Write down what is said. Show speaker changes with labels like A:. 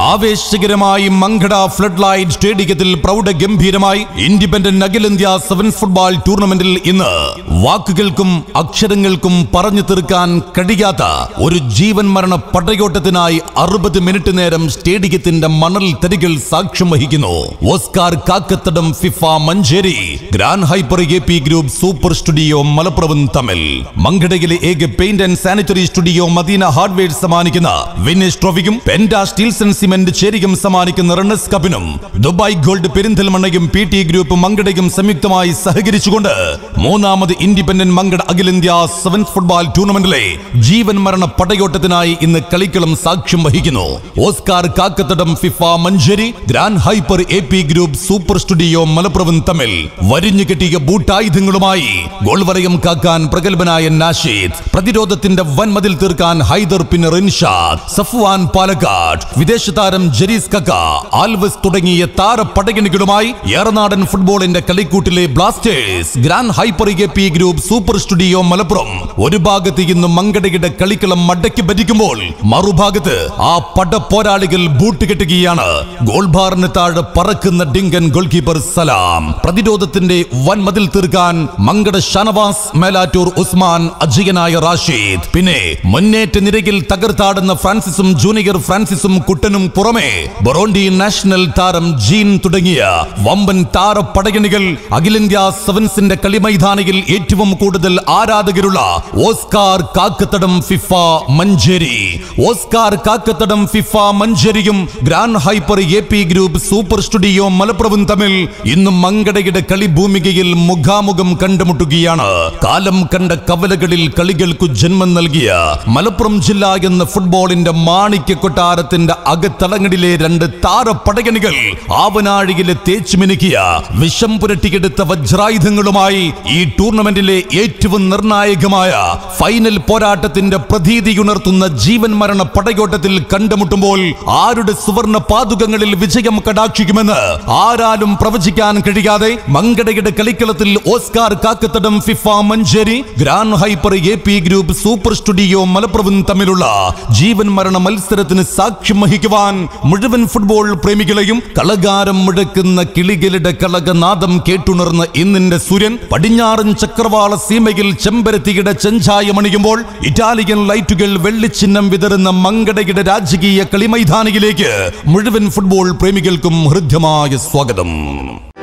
A: ആവേശകരമായി Mankada flood light സ്റ്റേഡിയത്തിൽ പ്രൗഢഗംഭീരമായി independent അഖിലേന്ത്യാ സെവൻസ് ഫുട്ബോൾ ടൂർണമെന്റിൽ ഇന്ന് വാക്കുകൾക്കും അക്ഷരങ്ങൾക്കും പറഞ്ഞു തീർക്കാൻ കഴിയാത്ത ഒരു ജീവൻ മരണ പടയോട്ടത്തിനായി അറുപത് മിനിറ്റ് നേരം സ്റ്റേഡിയത്തിന്റെ മണൽ തരികൾ സാക്ഷ്യം വഹിക്കുന്നു Oscar Kakkathadam FIFA Manjeri grand hyper A P group super studio മലപ്പുറവും തമ്മിൽ മങ്കടയിലെ ഏക paint and sanitary studio Madina hardware സമ്മാനിക്കുന്ന വിനേഷ് ട്രോഫിക്കും പെൻഡ സ്റ്റീൽസ് ആൻഡ് സിമന്റ് ചേരിയും സമ്മാനിക്കുന്ന റണ്ണസ് കപ്പിനും ദുബായ് ഗോൾഡ് പെരിന്തൽമണ്ണയും പി ടി ഗ്രൂപ്പ് മങ്കടയും സംയുക്തമായി സഹകരിച്ചുകൊണ്ട് മൂന്നാമത് ഇൻഡിപെൻഡന്റ് മങ്കട അഖിലേന്ത്യാ സെവൻസ് ഫുട്ബോൾ ടൂർണമെന്റിലെ ജീവൻ മരണ പടയോട്ടത്തിനായി ഇന്ന് കളിക്കളം സാക്ഷ്യം വഹിക്കുന്നു Oscar Kakkathadam FIFA Manjeri grand hyper A P group super studio മലപ്പുറവും തമ്മിൽ വരിഞ്ഞു കെട്ടിയ ബൂട്ടായുധങ്ങളുമായി ഗോൾ വലയം കാക്കാൻ പ്രഗത്ഭനായ നാഷീദ് പ്രതിരോധത്തിന്റെ വൻമതിൽ തീർക്കാൻ ഹൈദർ പിന്നെ റിൻഷാദ് സഫ്വാൻ പാലക്കാട് വിദേശ താരം ജരീസ് കക്ക ആൽവസ് തുടങ്ങിയ താരപ്പടയണികളുമായി ഏറനാടൻ ഫുട്ബോളിന്റെ കളിക്കൂട്ടിലെ blasters grand hyper A P group super studio Malappuram ഒരു ഭാഗത്ത് ഇന്ന് മങ്കടയുടെ കളിക്കളം മടക്കി ഭരിക്കുമ്പോൾ മറുഭാഗത്ത് ആ പട പോരാളികൾ ബൂട്ട് കെട്ടുകയാണ് ഗോൾ ബാറിന് താഴെ പറക്കുന്ന ഡിങ്കൻ ഗോൾ കീപ്പർ സലാം പ്രതിരോധത്തിന്റെ വൻമതിൽ തീർക്കാൻ മങ്കട ഷനവാസ് മേലാറ്റൂർ ഉസ്മാൻ അജയനായ റാഷീദ് പിന്നെ മുന്നേറ്റ നിരയിൽ തകർത്താടുന്ന ഫ്രാൻസിസും ജൂനിയർ ഫ്രാൻസിസും കുട്ടനും പുറമെ ബൊറോണ്ടി നാഷണൽ താരം ജീൻ തുടങ്ങിയ വമ്പൻ താരപ്പടയണികൾ അഖിലേന്ത്യാ സെവൻസിന്റെ കളിമൈതാനിയിൽ ഏറ്റവും കൂടുതൽ ആരാധകരുള്ള Oscar Kakkathadam FIFA Manjeri Oscar Kakkathadam FIFA മഞ്ചേരിയും grand hyper A P group super studio മലപ്പുറവും തമ്മിൽ ഇന്ന് മങ്കടയുടെ കളിഭൂമികയിൽ മുഖാമുഖം കണ്ടുമുട്ടുകയാണ് കാലം കണ്ട കവലകളിൽ കളികൾക്കു ജന്മം നൽകിയ മലപ്പുറം ജില്ല എന്ന ഫുട്ബോളിന്റെ മാണിക്യ കൊട്ടാരത്തിന്റെ അകത്തളങ്ങളിലെ രണ്ട് താരപ്പടയണികൾ ആവനാഴിയിലെ തേച്ചു മിനുക്കിയ വിഷം പുരട്ടിയെടുത്ത വജ്രായുധങ്ങളുമായി ഈ ടൂർണമെന്റിലെ ഏറ്റവും നിർണായകമായ ഫൈനൽ പോരാട്ടത്തിന്റെ പ്രതീതിയുണർത്തുന്ന ജീവൻ മരണ പടയോട്ടത്തിൽ കണ്ടുമുട്ടുമ്പോൾ ആരുടെ സുവർണ പാതുകങ്ങളിൽ വിജയം കടാക്ഷിക്കുമെന്ന് ആരാലും പ്രവചിക്കാൻ കഴിയാതെ മങ്കടയുടെ കളിക്കളത്തിൽ Oscar Kakkathadam FIFA Manjeri grand hyper A P group super studio മലപ്പുറവും തമ്മിലുള്ള ജീവൻ മരണ മത്സരത്തിന് സാക്ഷ്യം വഹിക്കുവാൻ മുഴുവൻ ഫുട്ബോൾ പ്രേമികളെയും കളകാരം മുഴക്കുന്ന കിളികളുടെ കളകനാദം കേട്ടുണർന്ന ഇന്നിന്റെ സൂര്യൻ പടിഞ്ഞാറൻ ചക്രവാള സീമയിൽ ചെമ്പരത്തിയുടെ ചെഞ്ചായമണിയുമ്പോൾ ഇറ്റാലിയൻ ലൈറ്റുകൾ വെള്ളിച്ചിഹ്നം വിതറുന്ന മങ്കടയുടെ രാജകീയ കളിമൈതാനിയിലേക്ക് മുഴുവൻ ഫുട്ബോൾ പ്രേമികൾക്കും ഹൃദ്യമായ സ്വാഗതം